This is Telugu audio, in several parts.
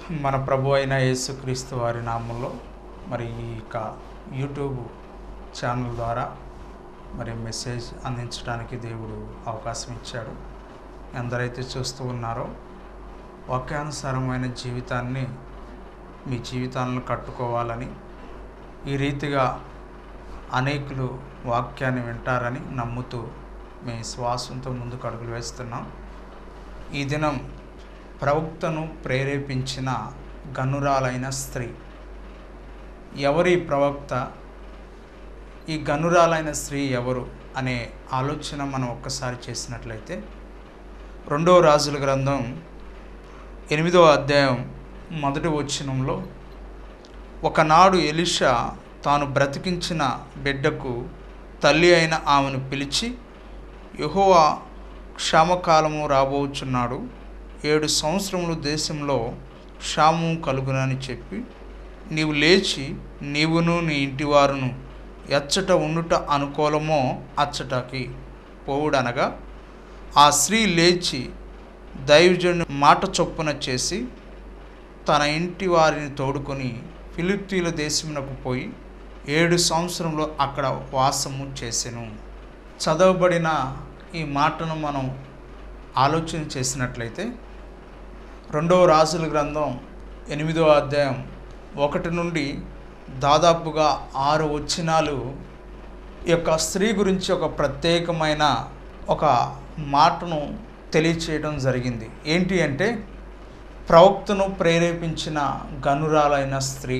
మన ప్రభు అయిన యేసుక్రీస్తు వారి నామంలో మరి ఈ యొక్క యూట్యూబ్ ఛానల్ ద్వారా మరి మెసేజ్ అందించడానికి దేవుడు అవకాశం ఇచ్చాడు ఎందరైతే చూస్తూ ఉన్నారో వాక్యానుసారమైన జీవితాన్ని మీ జీవితాలను కట్టుకోవాలని ఈ రీతిగా అనేకులు వాక్యాన్ని వింటారని నమ్ముతూ మీ శ్వాసంతో ముందుకు అడుగులు వేస్తున్నాం ఈ దినం ప్రవక్తను ప్రేరేపించిన గనురాలైన స్త్రీ ఎవరి ప్రవక్త ఈ గనురాలైన స్త్రీ ఎవరు అనే ఆలోచన మనం ఒక్కసారి చేసినట్లయితే రెండవ రాజుల గ్రంథం ఎనిమిదవ అధ్యాయం మొదటి వచనంలో ఒకనాడు ఎలిషా తాను బ్రతికించిన బిడ్డకు తల్లి అయిన ఆమెను పిలిచి యెహోవా క్షామకాలము రాబోచున్నాడు ఏడు సంవత్సరములు దేశంలో క్షామం కలుగునని చెప్పి నీవు లేచి నీవును నీ ఇంటివారును ఎచ్చట ఉండుట అనుకూలమో అచ్చటకి పోవుడనగా ఆ స్త్రీ లేచి దైవజుని మాట చొప్పున చేసి తన ఇంటి వారిని తోడుకొని ఫిలిప్పీల దేశమునకు పోయి ఏడు సంవత్సరంలో అక్కడ వాసము చేసెను చదవబడిన ఈ మాటను మనం ఆలోచన చేసినట్లయితే రెండవ రాజుల గ్రంథం ఎనిమిదవ అధ్యాయం ఒకటి నుండి దాదాపుగా ఆరు వచనాలు ఈ యొక్క స్త్రీ గురించి ఒక ప్రత్యేకమైన ఒక మాటను తెలియచేయడం జరిగింది ఏంటి అంటే ప్రవక్తను ప్రేరేపించిన గనురాలైన స్త్రీ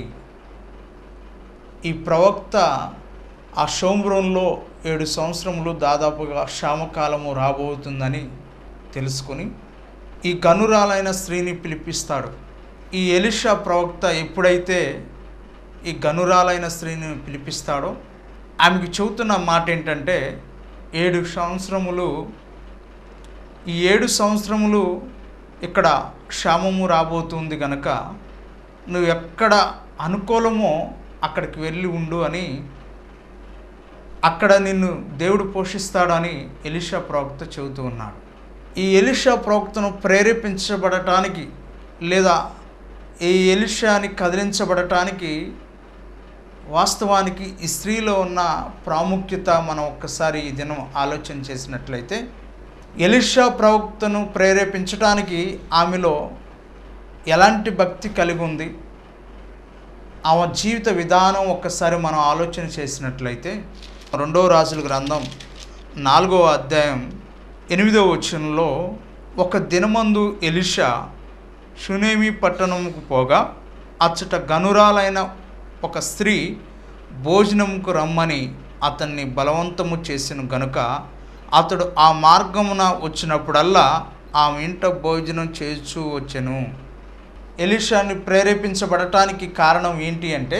ఈ ప్రవక్త ఆ షోమ్రోన్లో ఏడు సంవత్సరములు దాదాపుగా క్షామకాలము రాబోతుందని తెలుసుకుని ఈ గనురాలైన స్త్రీని పిలిపిస్తాడు ఈ ఎలిషా ప్రవక్త ఎప్పుడైతే ఈ గనురాలైన స్త్రీని పిలిపిస్తాడో ఆమెకి చెబుతున్న మాట ఏంటంటే ఏడు సంవత్సరములు ఈ ఏడు సంవత్సరములు ఇక్కడ క్షామము రాబోతుంది కనుక నువ్వు ఎక్కడ అనుకూలమో అక్కడికి వెళ్ళి ఉండు అని అక్కడ నిన్ను దేవుడు పోషిస్తాడని ఎలిషా ప్రవక్త చెబుతూ ఉన్నాడు ఈ ఎలిషా ప్రవక్తను ప్రేరేపించబడటానికి లేదా ఈ ఎలిషాని కదిలించబడటానికి వాస్తవానికి ఈ స్త్రీలో ఉన్న ప్రాముఖ్యత మనం ఒక్కసారి ఈ దినం ఆలోచన చేసినట్లయితే ఎలిషా ప్రవక్తను ప్రేరేపించడానికి ఆమెలో ఎలాంటి భక్తి కలిగి ఉంది ఆమె జీవిత విధానం ఒక్కసారి మనం ఆలోచన చేసినట్లయితే రెండవ రాజుల గ్రంథం నాలుగవ అధ్యాయం ఎనిమిదవ వచనంలో ఒక దినమందు ఎలిషా షునేమి పట్టణముకు పోగా అచ్చట గనురాలైన ఒక స్త్రీ భోజనముకు రమ్మని అతన్ని బలవంతము చేసిన గనుక అతడు ఆ మార్గమున వచ్చినప్పుడల్లా ఆమె ఇంట భోజనం చేస్తూ వచ్చెను ఎలిషాని ప్రేరేపించబడటానికి కారణం ఏంటి అంటే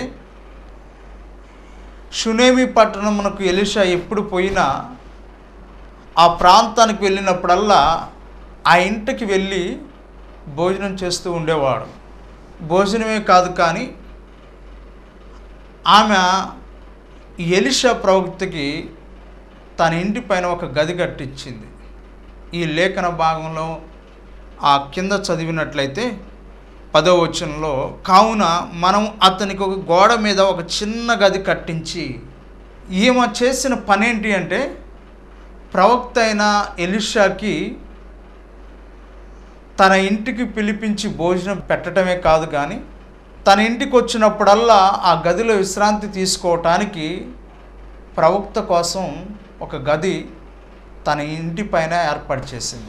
షునేమి పట్టణమునకు ఎలిషా ఎప్పుడు పోయినా ఆ ప్రాంతానికి వెళ్ళినప్పుడల్లా ఆ ఇంటికి వెళ్ళి భోజనం చేస్తూ ఉండేవాడు భోజనమే కాదు కానీ ఆమె ఎలిషా ప్రవక్తకి తన ఇంటి పైన ఒక గది కట్టించింది ఈ లేఖన భాగంలో ఆ కింద చదివినట్లయితే పదో వచనంలో కావున మనం అతనికి ఒక గోడ మీద ఒక చిన్న గది కట్టించి ఈమె చేసిన పని ఏంటి అంటే ప్రవక్త అయిన ఎలిషాకి తన ఇంటికి పిలిపించి భోజనం పెట్టడమే కాదు కానీ తన ఇంటికి వచ్చినప్పుడల్లా ఆ గదిలో విశ్రాంతి తీసుకోవటానికి ప్రవక్త కోసం ఒక గది తన ఇంటి పైన ఏర్పాటు చేసింది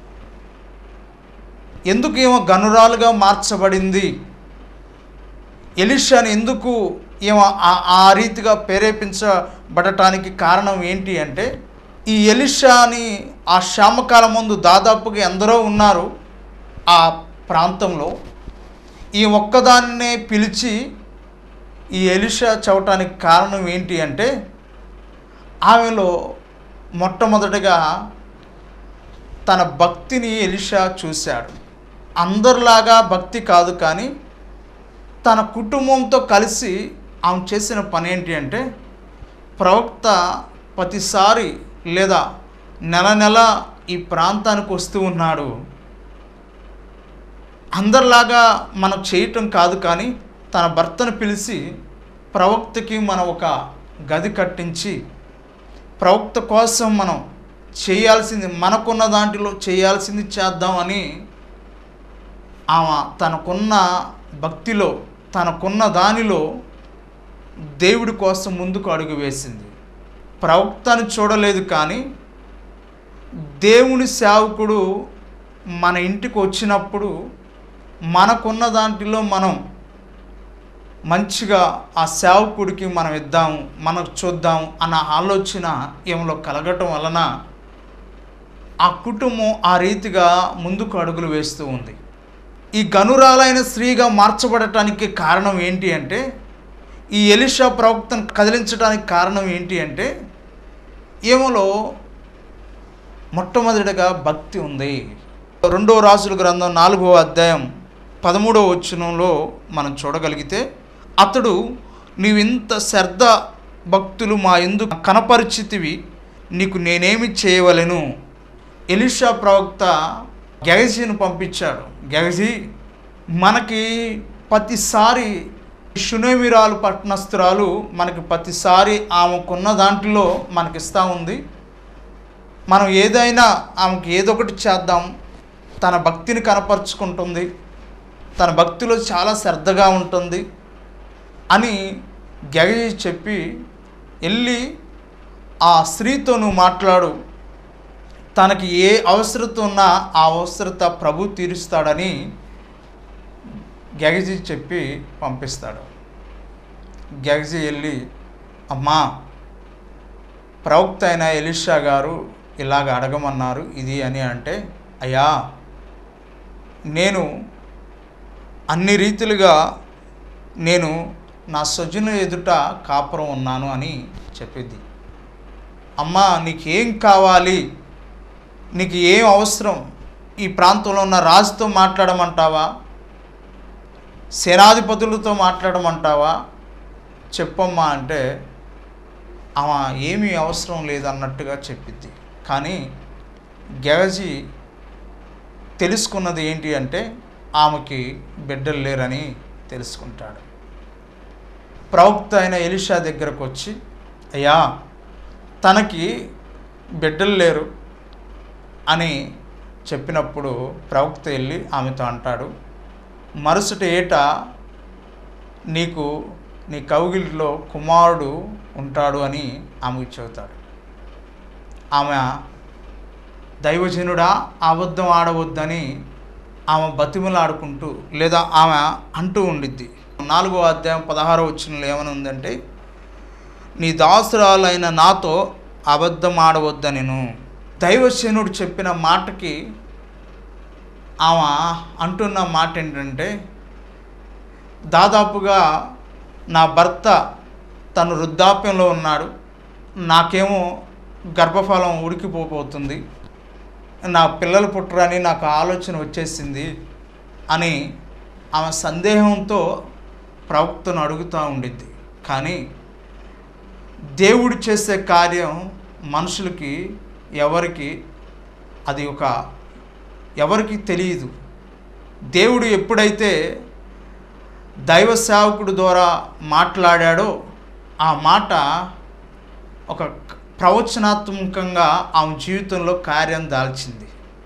ఎందుకు ఏమో గనురాలుగా మార్చబడింది ఎలిషాని ఎందుకు ఏమో ఆ- ఆ రీతిగా ప్రేరేపించబడటానికి కారణం ఏంటి అంటే ఈ ఎలిషాని ఆ శ్యామకాలం ముందు దాదాపుగా ఎందరో ఉన్నారు ఆ ప్రాంతంలో ఈ ఒక్కదాన్నే పిలిచి ఈ ఎలిషా చవటానికి కారణం ఏంటి అంటే ఆమెలో మొట్టమొదటిగా తన భక్తిని ఎలిషా చూశాడు అందరిలాగా భక్తి కాదు కానీ తన కుటుంబంతో కలిసి ఆమె చేసిన పని ఏంటి అంటే ప్రవక్త ప్రతిసారి లేదా నెల నెల ఈ ప్రాంతానికి వస్తూ ఉన్నాడు అందరిలాగా మనం చేయటం కాదు కానీ తన భర్తను పిలిచి ప్రవక్తకి మనం ఒక గది కట్టించి ప్రవక్త కోసం మనం చేయాల్సింది మనకున్న దాంట్లో చేయాల్సింది చేద్దామని ఆమె తనకున్న భక్తిలో తనకున్న దానిలో దేవుడి కోసం ముందుకు అడుగు వేసింది ప్రవక్తను చూడలేదు కానీ దేవుని సేవకుడు మన ఇంటికి వచ్చినప్పుడు మనకున్న దాంట్లో మనం మంచిగా ఆ సేవకుడికి మనం ఇద్దాం మనకు చూద్దాం అన్న ఆలోచన ఏమలో కలగటం వలన ఆ కుటుంబం ఆ రీతిగా ముందుకు అడుగులు వేస్తూ ఉంది ఈ గనురాలైన స్త్రీగా మార్చబడటానికి కారణం ఏంటి అంటే ఈ ఎలిషా ప్రవక్తను కదిలించడానికి కారణం ఏంటి అంటే ఏమలో మొట్టమొదటిగా భక్తి ఉంది రెండో రాజుల గ్రంథం నాలుగో అధ్యాయం పదమూడవ వచనంలో మనం చూడగలిగితే అతడు నీవింత శ్రద్ధ భక్తులు మా ఎందు కనపరిచితివి నీకు నేనేమి చేయవలెను ఎలిషా ప్రవక్త గెగజీని పంపించాడు గెగజీ మనకి ప్రతిసారి షునేమిరాలు పట్టణస్థురాలు మనకి ప్రతిసారి ఆమెకున్న దాంట్లో మనకిస్తూ ఉంది మనం ఏదైనా ఆమెకి ఏదో ఒకటి చేద్దాం తన భక్తిని కనపరుచుకుంటుంది తన భక్తిలో చాలా శ్రద్ధగా ఉంటుంది అని గెగజీ చెప్పి వెళ్ళి ఆ స్త్రీతో నువ్వు మాట్లాడు తనకి ఏ అవసరత ఉన్నా ఆ అవసరత ప్రభు తీరుస్తాడని గెగజీ చెప్పి పంపిస్తాడు గెగజీ వెళ్ళి అమ్మా ప్రవక్త అయిన ఎలిషా గారు ఇలాగ అడగమన్నారు ఇది అని అంటే అయ్యా నేను అన్ని రీతిలుగా నేను నా స్వజన ఎదుట కాపురం ఉన్నాను అని చెప్పింది అమ్మా నీకేం కావాలి నీకు ఏం అవసరం ఈ ప్రాంతంలో ఉన్న రాజుతో మాట్లాడమంటావా సేనాధిపతులతో మాట్లాడమంటావా చెప్పమ్మా అంటే ఆమె ఏమీ అవసరం లేదన్నట్టుగా చెప్పిద్ది కానీ గెగజీ తెలుసుకున్నది ఏంటి అంటే ఆమెకి బిడ్డలు లేరని తెలుసుకుంటాడు ప్రవక్త అయిన ఎలిషా దగ్గరకు వచ్చి అయ్యా తనకి బిడ్డలు లేరు అని చెప్పినప్పుడు ప్రవక్త వెళ్ళి ఆమెతో అంటాడు మరుసటి ఏట నీకు నీ కౌగిలిలో కుమారుడు ఉంటాడు అని ఆమెకు చెబుతాడు ఆమె దైవజనుడా అబద్ధం ఆడవద్దని ఆమె బతిమలాడుకుంటూ లేదా ఆమె అంటూ ఉండిద్ది నాలుగో అధ్యాయం పదహారో వచ్చినలో ఏమని ఉందంటే నీ దాసురాలైన నాతో అబద్ధం ఆడవద్దనెను దైవసేనుడు చెప్పిన మాటకి ఆమె అంటున్న మాట ఏంటంటే దాదాపుగా నా భర్త తను వృద్ధాప్యంలో ఉన్నాడు నాకేమో గర్భఫలం ఉడికిపోతుంది నా పిల్లలు పుట్టరని నాకు ఆలోచన వచ్చేసింది అని ఆమె సందేహంతో ప్రవక్తను అడుగుతూ ఉండిద్ది కానీ దేవుడు చేసే కార్యం మనుషులకి ఎవరికి అది ఒక ఎవరికి తెలియదు దేవుడు ఎప్పుడైతే దైవ సేవకుడు ద్వారా మాట్లాడాడో ఆ మాట ఒక ప్రవచనాత్మకంగా ఆమె జీవితంలో కార్యం దాల్చింది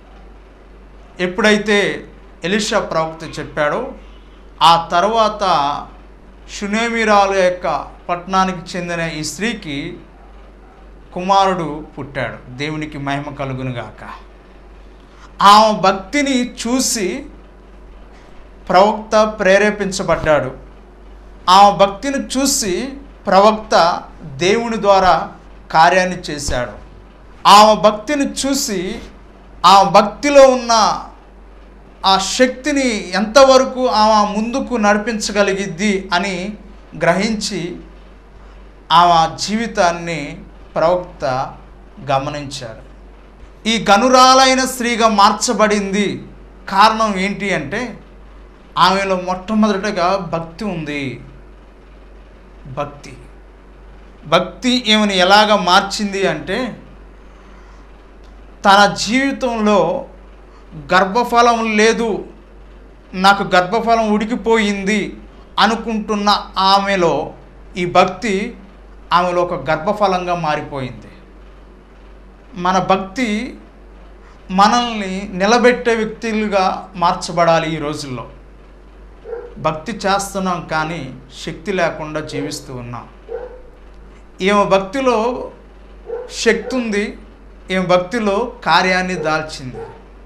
ఎప్పుడైతే ఎలిషా ప్రవక్త చెప్పాడో ఆ తర్వాత షునేమిరాలు యొక్క పట్టణానికి చెందిన ఈ స్త్రీకి కుమారుడు పుట్టాడు దేవునికి మహిమ కలుగునుగాక ఆమె భక్తిని చూసి ప్రవక్త ప్రేరేపించబడ్డాడు ఆమె భక్తిని చూసి ప్రవక్త దేవుని ద్వారా కార్యాన్ని చేశాడు ఆమె భక్తిని చూసి ఆ భక్తిలో ఉన్న ఆ శక్తిని ఎంతవరకు ఆమె ముందుకు నడిపించగలిగిద్ది అని గ్రహించి ఆమె జీవితాన్ని ప్రవక్త గమనించాడు ఈ గనురాలైన స్త్రీగా మార్చబడింది కారణం ఏంటి అంటే ఆమెలో మొట్టమొదటగా భక్తి ఉంది భక్తి భక్తి ఈమెను ఎలాగ మార్చింది అంటే తన జీవితంలో గర్భఫలం లేదు నాకు గర్భఫలం ఉడికిపోయింది అనుకుంటున్న ఆమెలో ఈ భక్తి ఆమెలో ఒక గర్భఫలంగా మారిపోయింది మన భక్తి మనల్ని నిలబెట్టే వ్యక్తులుగా మార్చబడాలి ఈ రోజుల్లో భక్తి చేస్తున్నాం కానీ శక్తి లేకుండా జీవిస్తూ ఉన్నాం ఈమె భక్తిలో శక్తి ఉంది ఈమె భక్తిలో కార్యాన్ని దాల్చింది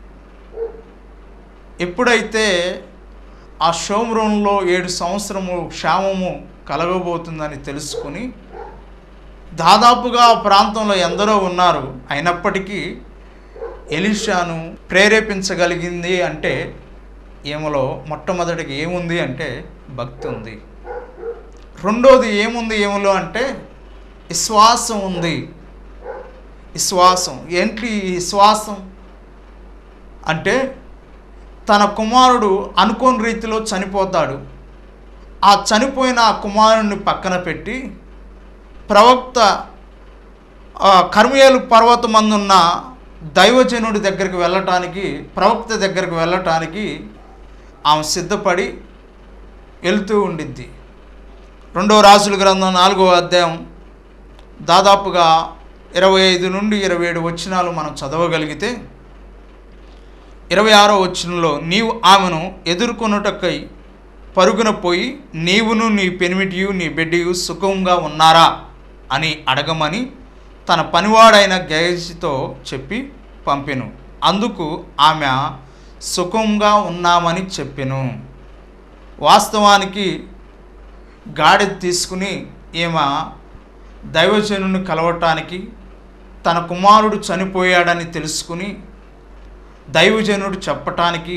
ఎప్పుడైతే ఆ షోమ్రోన్లో ఏడు సంవత్సరము క్షామము కలగబోతుందని తెలుసుకుని దాదాపుగా ఆ ప్రాంతంలో ఎందరో ఉన్నారు అయినప్పటికీ ఎలిషాను ప్రేరేపించగలిగింది అంటే ఏమలో మొట్టమొదటికి ఏముంది అంటే భక్తి ఉంది రెండోది ఏముంది ఏములో అంటే విశ్వాసం ఉంది విశ్వాసం ఏంటి ఈ విశ్వాసం అంటే తన కుమారుడు అనుకోని రీతిలో చనిపోతాడు ఆ చనిపోయిన ఆ కుమారుడిని పక్కన పెట్టి ప్రవక్త ఆ, కర్మేలు పర్వతమందున్న దైవజనుడి దగ్గరికి వెళ్ళటానికి ప్రవక్త దగ్గరికి వెళ్ళటానికి ఆమె సిద్ధపడి వెళ్తూ ఉండిద్ది రెండో రాజుల గ్రంథం నాలుగో అధ్యాయం దాదాపుగా ఇరవై ఐదు నుండి ఇరవై ఏడు వచనాలు మనం చదవగలిగితే ఇరవై ఆరో వచనంలో నీవు ఆమెను ఎదుర్కొనుటకై పరుగున పోయి నీవును నీ పెనిమిటియు నీ బిడ్డయు సుఖంగా ఉన్నారా అని అడగమని తన పనివాడైన గేజితో చెప్పి పంపెను అందుకు ఆమె సుఖంగా ఉన్నామని చెప్పెను వాస్తవానికి గాడి తీసుకుని ఈమె దైవజనుని కలవటానికి తన కుమారుడు చనిపోయాడని తెలుసుకుని దైవజనుడు చెప్పటానికి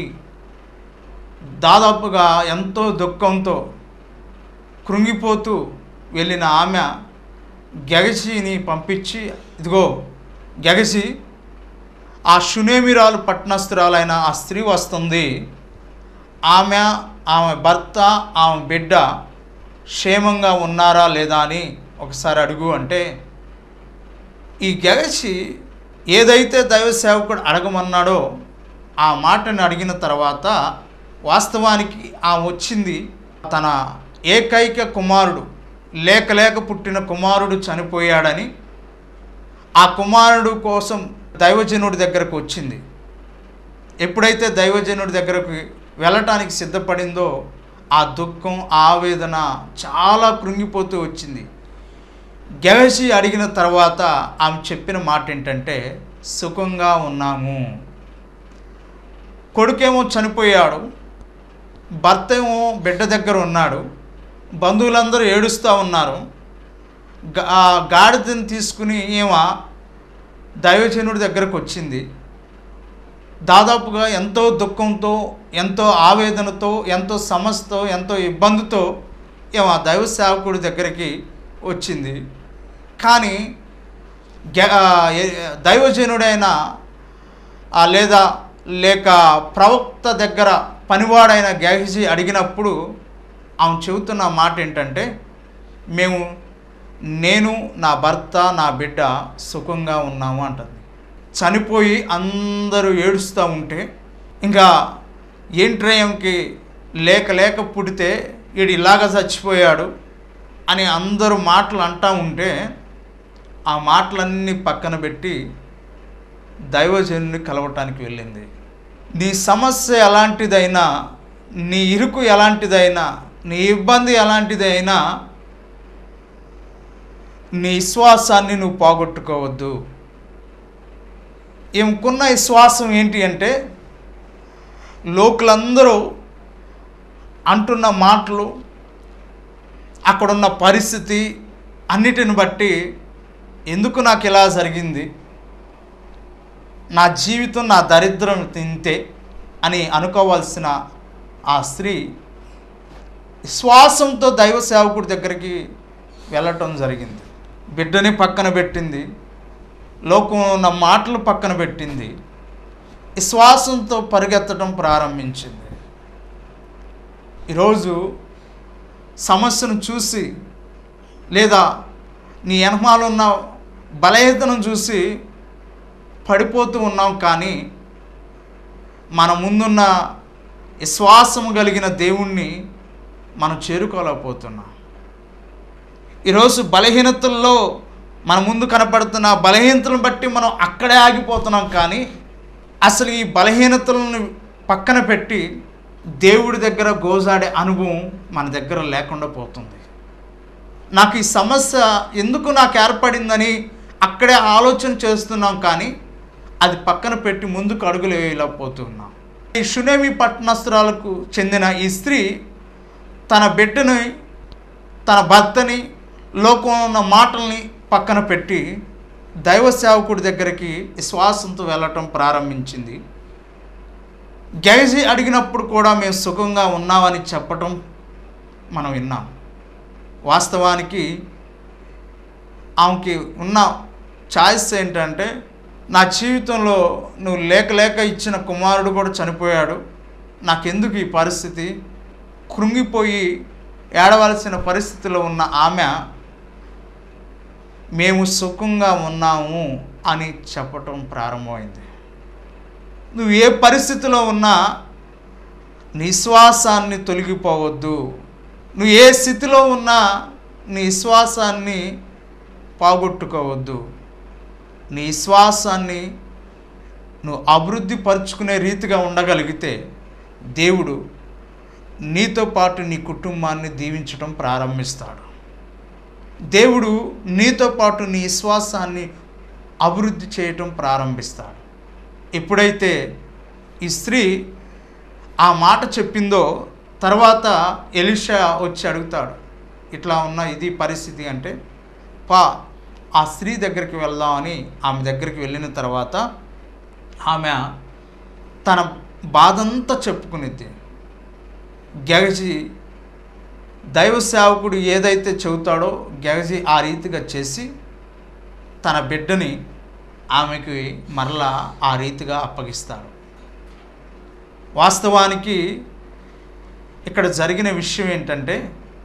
దాదాపుగా ఎంతో దుఃఖంతో కృంగిపోతూ వెళ్ళిన ఆమె గెగసిని పంపించి ఇదిగో గెగసి ఆ షునేమిరాలు పట్టణస్థురాలైన ఆ స్త్రీ వస్తుంది ఆమె ఆమె భర్త ఆమె బిడ్డ క్షేమంగా ఉన్నారా లేదా అని ఒకసారి అడుగు అంటే ఈ గెగసి ఏదైతే దైవ సేవకుడు అడగమన్నాడో ఆ మాటని అడిగిన తర్వాత వాస్తవానికి ఆమె వచ్చింది తన ఏకైక కుమారుడు లేక లేక పుట్టిన కుమారుడు చనిపోయాడని ఆ కుమారుడు కోసం దైవజనుడి దగ్గరకు వచ్చింది ఎప్పుడైతే దైవజనుడి దగ్గరకు వెళ్ళటానికి సిద్ధపడిందో ఆ దుఃఖం ఆవేదన చాలా కృంగిపోతూ వచ్చింది గెవసి అడిగిన తర్వాత ఆమె చెప్పిన మాట ఏంటంటే సుఖంగా ఉన్నాము కొడుకేమో చనిపోయాడు భర్త ఏమో బిడ్డ దగ్గర ఉన్నాడు బంధువులందరూ ఏడుస్తూ ఉన్నారు గా- ఆ గాడిదని తీసుకుని ఈమె దైవజనుడి దగ్గరకు వచ్చింది దాదాపుగా ఎంతో దుఃఖంతో ఎంతో ఆవేదనతో ఎంతో సమస్యతో ఎంతో ఇబ్బందితో ఈమె దైవ సేవకుడి దగ్గరికి వచ్చింది కానీ గె- ఆ, ఏ- దైవజనుడైన ఆ లేదా లేక ప్రవక్త దగ్గర పనివాడైన గేహజీ అడిగినప్పుడు ఆమె చెబుతున్న మాట ఏంటంటే మేము నేను నా భర్త నా బిడ్డ సుఖంగా ఉన్నాము అంటుంది చనిపోయి అందరూ ఏడుస్తూ ఉంటే ఇంకా ఏంట్రయంకి లేక లేక పుడితే వీడు ఇలాగ చచ్చిపోయాడు అని అందరూ మాటలు అంటూ ఉంటే ఆ మాటలన్నీ పక్కన పెట్టి దైవజనుని కలవటానికి వెళ్ళింది నీ సమస్య ఎలాంటిదైనా నీ ఇరుకు ఎలాంటిదైనా నీ ఇబ్బంది ఎలాంటిదైనా నీ విశ్వాసాన్ని నువ్వు పోగొట్టుకోవద్దు ఈమెకున్న విశ్వాసం ఏంటి అంటే లోకులందరూ అంటున్న మాటలు అక్కడున్న పరిస్థితి అన్నిటిని బట్టి ఎందుకు నాకు ఇలా జరిగింది నా జీవితం నా దరిద్రం తింతే అని అనుకోవాల్సిన ఆ స్త్రీ విశ్వాసంతో దైవ సేవకుడి దగ్గరికి వెళ్ళటం జరిగింది బిడ్డని పక్కన పెట్టింది లోకం ఉన్న మాటలు పక్కన పెట్టింది విశ్వాసంతో పరిగెత్తడం ప్రారంభించింది ఈరోజు సమస్యను చూసి లేదా నీ వెనమాల ఉన్న బలహీనతను చూసి పడిపోతూ ఉన్నాం కానీ మన ముందున్న విశ్వాసము కలిగిన దేవుణ్ణి మనం చేరుకోలేకపోతున్నాం ఈరోజు బలహీనతల్లో మన ముందు కనపడుతున్న బలహీనతలను బట్టి మనం అక్కడే ఆగిపోతున్నాం కానీ అసలు ఈ బలహీనతలను పక్కన పెట్టి దేవుడి దగ్గర గోజాడే అనుభవం మన దగ్గర లేకుండా పోతుంది నాకు ఈ సమస్య ఎందుకు నాకు ఏర్పడిందని అక్కడే ఆలోచన చేస్తున్నాం కానీ అది పక్కన పెట్టి ముందుకు అడుగులు వేయలేకపోతున్నాం ఈ షునేమి పట్టణస్తురాలకు చెందిన ఈ స్త్రీ తన బిడ్డని తన భర్తని లోకంలో ఉన్న మాటల్ని పక్కన పెట్టి దైవ సేవకుడి దగ్గరికి విశ్వాసంతో వెళ్ళటం ప్రారంభించింది గైజీ అడిగినప్పుడు కూడా మేము సుఖంగా ఉన్నామని చెప్పటం మనం విన్నాం వాస్తవానికి ఆమెకి ఉన్న ఛాయిస్ ఏంటంటే నా జీవితంలో నువ్వు లేక లేక ఇచ్చిన కుమారుడు కూడా చనిపోయాడు నాకెందుకు ఈ పరిస్థితి కృంగిపోయి ఏడవలసిన పరిస్థితిలో ఉన్న ఆమె మేము సుఖంగా ఉన్నాము అని చెప్పటం ప్రారంభమైంది నువ్వు ఏ పరిస్థితిలో ఉన్నా నీ విశ్వాసాన్ని తొలగిపోవద్దు నువ్వు ఏ స్థితిలో ఉన్నా నీ విశ్వాసాన్ని పోగొట్టుకోవద్దు నీ విశ్వాసాన్ని నువ్వు అభివృద్ధి పరుచుకునే రీతిగా ఉండగలిగితే దేవుడు నీతో పాటు నీ కుటుంబాన్ని దీవించడం ప్రారంభిస్తాడు దేవుడు నీతో పాటు నీ విశ్వాసాన్ని అభివృద్ధి చేయటం ప్రారంభిస్తాడు ఎప్పుడైతే ఈ స్త్రీ ఆ మాట చెప్పిందో తర్వాత ఎలిషా వచ్చి అడుగుతాడు ఇట్లా ఉన్న ఇది పరిస్థితి అంటే పా ఆ స్త్రీ దగ్గరికి వెళ్దామని ఆమె దగ్గరికి వెళ్ళిన తర్వాత ఆమె తన బాధంతా చెప్పుకునేది గెగజి దైవ సేవకుడు ఏదైతే చెబుతాడో గెగజి ఆ రీతిగా చేసి తన బిడ్డని ఆమెకి మరలా ఆ రీతిగా అప్పగిస్తాడు వాస్తవానికి ఇక్కడ జరిగిన విషయం ఏంటంటే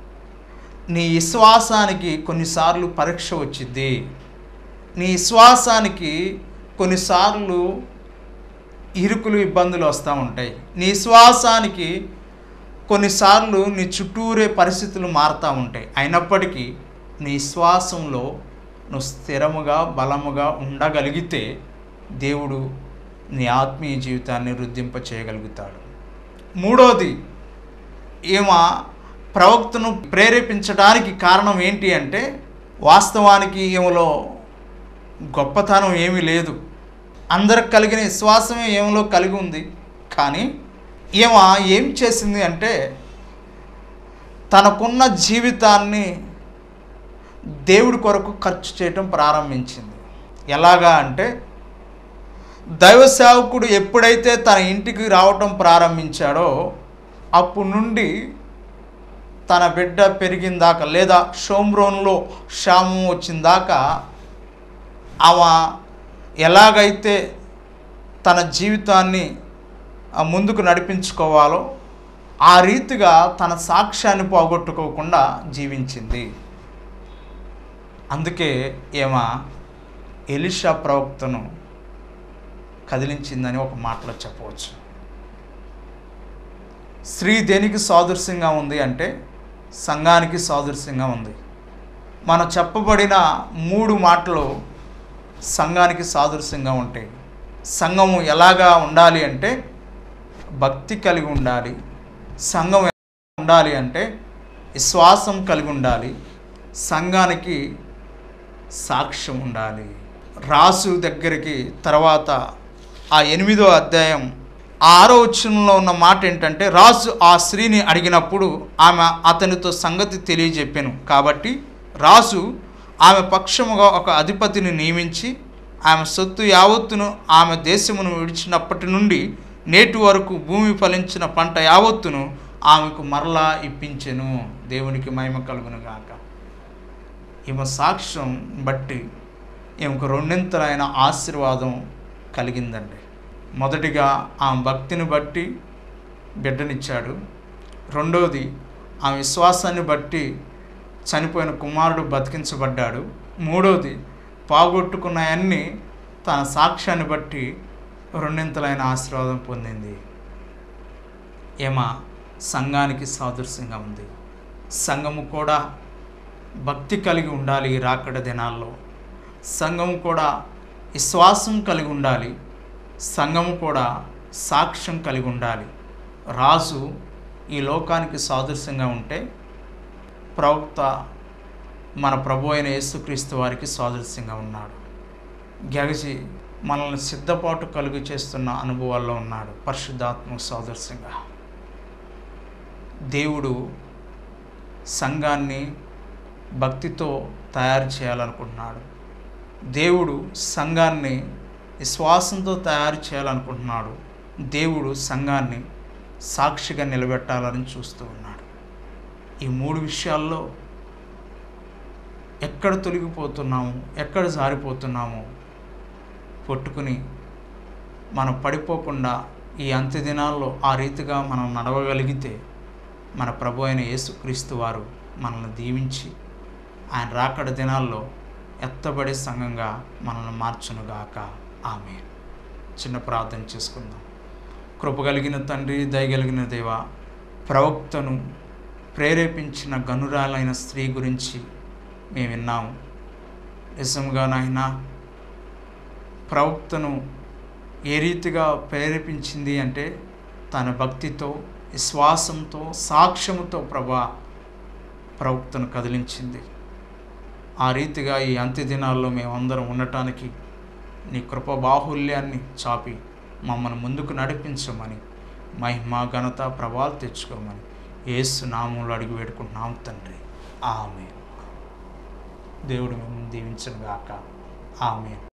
నీ విశ్వాసానికి కొన్నిసార్లు పరీక్ష వచ్చింది నీ విశ్వాసానికి కొన్నిసార్లు ఇరుకులు ఇబ్బందులు వస్తూ ఉంటాయి నీ విశ్వాసానికి కొన్నిసార్లు నీ చుట్టూరే పరిస్థితులు మారుతూ ఉంటాయి అయినప్పటికీ నీ విశ్వాసంలో నువ్వు స్థిరముగా బలముగా ఉండగలిగితే దేవుడు నీ ఆత్మీయ జీవితాన్ని వృద్ధింప చేయగలుగుతాడు మూడోది ఈమె ప్రవక్తను ప్రేరేపించడానికి కారణం ఏంటి అంటే వాస్తవానికి ఈమెలో గొప్పతనం ఏమీ లేదు అందరికి కలిగిన విశ్వాసమే ఏమలో కలిగి ఉంది కానీ ఈమె ఏం చేసింది అంటే తనకున్న జీవితాన్ని దేవుడి కొరకు ఖర్చు చేయటం ప్రారంభించింది ఎలాగా అంటే దైవ సేవకుడు ఎప్పుడైతే తన ఇంటికి రావటం ప్రారంభించాడో అప్పుడు నుండి తన బిడ్డ పెరిగిన దాకా లేదా షోమ్రోన్లో క్షామం వచ్చిన దాకా ఆమె ఎలాగైతే తన జీవితాన్ని ఆ, ముందుకు నడిపించుకోవాలో ఆ రీతిగా తన సాక్ష్యాన్ని పోగొట్టుకోకుండా జీవించింది అందుకే ఏమా ఎలిషా ప్రవక్తను కదిలించిందని ఒక మాటలో చెప్పవచ్చు స్త్రీ దేనికి సాదృశ్యంగా ఉంది అంటే సంఘానికి సాదృశ్యంగా ఉంది మనం చెప్పబడిన మూడు మాటలు సంఘానికి సాదృశ్యంగా ఉంటాయి సంఘము ఎలాగా ఉండాలి అంటే భక్తి కలిగి ఉండాలి సంఘం ఎలా ఉండాలి అంటే విశ్వాసం కలిగి ఉండాలి సంఘానికి సాక్ష్యం ఉండాలి రాసు దగ్గరికి తర్వాత ఆ ఎనిమిదో అధ్యాయం ఆ ఆరో వచనంలో ఉన్న మాట ఏంటంటే రాజు ఆ స్త్రీని అడిగినప్పుడు ఆమె అతనితో సంగతి తెలియజెప్పాను కాబట్టి రాజు ఆమె పక్షముగా ఒక అధిపతిని నియమించి ఆమె సొత్తు యావత్తును ఆమె దేశమును విడిచినప్పటి నుండి నేటి వరకు భూమి ఫలించిన పంట యావత్తును ఆమెకు మరలా ఇప్పించెను దేవునికి మహిమ కలుగును గాక ఈమె సాక్ష్యం బట్టి ఈమెకు రెండింతలైన ఆశీర్వాదం కలిగిందండి మొదటిగా ఆమె భక్తిని బట్టి బిడ్డనిచ్చాడు రెండవది ఆమె విశ్వాసాన్ని బట్టి చనిపోయిన కుమారుడు బతికించబడ్డాడు మూడవది పోగొట్టుకున్నాయన్నీ తన సాక్ష్యాన్ని బట్టి రెండింతలైన ఆశీర్వాదం పొందింది ఏమ సంఘానికి సాదృశ్యంగా ఉంది సంఘము కూడా భక్తి కలిగి ఉండాలి ఈ రాకడ దినాల్లో సంఘము కూడా విశ్వాసం కలిగి ఉండాలి సంఘము కూడా సాక్ష్యం కలిగి ఉండాలి రాజు ఈ లోకానికి సాదృశ్యంగా ఉంటే ప్రవక్త మన ప్రభు అయిన యేసుక్రీస్తు వారికి సాదృశ్యంగా ఉన్నాడు గెగజి మనల్ని సిద్ధపాటు కలుగు చేస్తున్న అనుభవాల్లో ఉన్నాడు పరిశుద్ధాత్మ సాదృశ్యంగా దేవుడు సంఘాన్ని భక్తితో తయారు చేయాలనుకుంటున్నాడు దేవుడు సంఘాన్ని విశ్వాసంతో తయారు చేయాలనుకుంటున్నాడు దేవుడు సంఘాన్ని సాక్షిగా నిలబెట్టాలని చూస్తూ ఉన్నాడు ఈ మూడు విషయాల్లో ఎక్కడ తొలగిపోతున్నాము ఎక్కడ జారిపోతున్నాము పట్టుకుని మనం పడిపోకుండా ఈ అంత్య దినాల్లో ఆ రీతిగా మనం నడవగలిగితే మన ప్రభు అయిన యేసుక్రీస్తు వారు మనల్ని దీవించి ఆయన రాకడ దినాల్లో ఎత్తబడే సంఘంగా మనల్ని మార్చునుగాక ఆమె చిన్న ప్రార్థన చేసుకుందాం కృపగలిగిన తండ్రి దయగలిగిన దేవ ప్రవక్తను ప్రేరేపించిన గనురాలైన స్త్రీ గురించి మేము విన్నాము నిజంగా నాయన ప్రవక్తను ఏ రీతిగా ప్రేరేపించింది అంటే తన భక్తితో విశ్వాసంతో సాక్ష్యముతో ప్రభా ప్రవక్తను కదిలించింది ఆ రీతిగా ఈ అంత్య దినాల్లో మేమందరం ఉండటానికి నీ కృప బాహుల్యాన్ని చాపి మమ్మల్ని ముందుకు నడిపించమని మహిమ ఘనత ప్రభావాలు తెచ్చుకోమని ఏసు నామంలో అడిగి వేడుకుంటున్నాం తండ్రి ఆమె దేవుడు మేము దీవించను గాక ఆమె